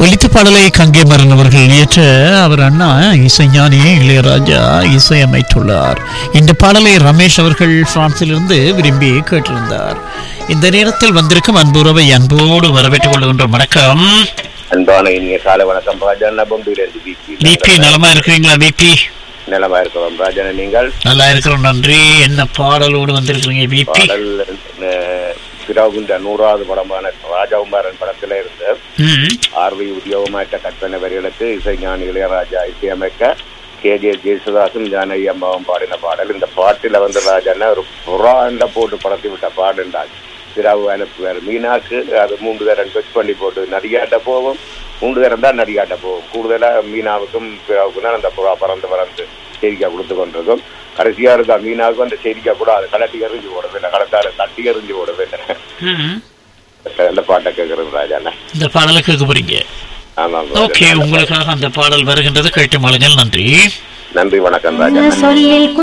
ஒலித்த பாடலை கங்கை மரன் அவர்கள் இயற்ற அவர் அண்ணா இசைஞானி இளையராஜா இசையமைத்துள்ளார் இந்த பாடலை ரமேஷ் அவர்கள் பிரான்சிலிருந்து விரும்பி கேட்டிருந்தார் இந்த நேரத்தில் வந்திருக்கும் அன்புறவை அன்போடு வரவேற்றுக் கொள்கின்ற வணக்கம் அன்பான இனிய காலை வணக்கம் ராஜாண்ணா பொம்பிலிருந்து பிபி பிபி நலமா இருக்கிறீங்களா பிபி நிலமா இருக்கிறோம் ராஜாண்ணா நீங்கள் நல்லா இருக்கிறோம் நன்றி என்ன பாடலோடு வந்திருக்கிறீங்க பிபி பாடல் பிறகுண்ட நூறாவது படமான ராஜகுமாரன் படத்துல இருந்து ம் ஆர்வி உத்தியோகமாற்ற கற்பனை வரிகளுக்கு இசைஞானி இளையராஜா இசையமைக்க கே ஜே ஜெயசுதாசும் ஜானகி அம்மாவும் பாடின பாடல் இந்த பாட்டில வந்து ராஜாண்ணா ஒரு புறாண்ட போட்டு படத்தி விட்ட பாடுண்டாள் பிறகு அனுப்புவார் மீனாக்கு அது மூன்று தரம் டச் பண்ணி போட்டு நடிகாட்ட போகும் மூன்று தரம் தான் நடிகாட்ட போகும் கூடுதலா மீனாவுக்கும் பிறகுக்கும் தான் அந்த புறா பறந்து பறந்து செய்திக்கா கொடுத்து கொண்டிருக்கும் கடைசியா இருக்கா மீனாவுக்கும் அந்த செய்திக்கா கூட அது கலட்டி எறிஞ்சு ஓடவில்லை கடத்தாரு தட்டி எறிஞ்சு ஓடவில்லை ம். அந்த பாட்டை கேட்கறது ராஜாண்ணா இந்த பாடலை கேட்க போறீங்க ஆமாம் ஓகே ராஜாண்ணா. உங்களுக்காக அந்த பாடல் வருகின்றது கேட்டு மலங்கள் நன்றி நன்றி வணக்கம் ராஜாண்ணா சொல்லில்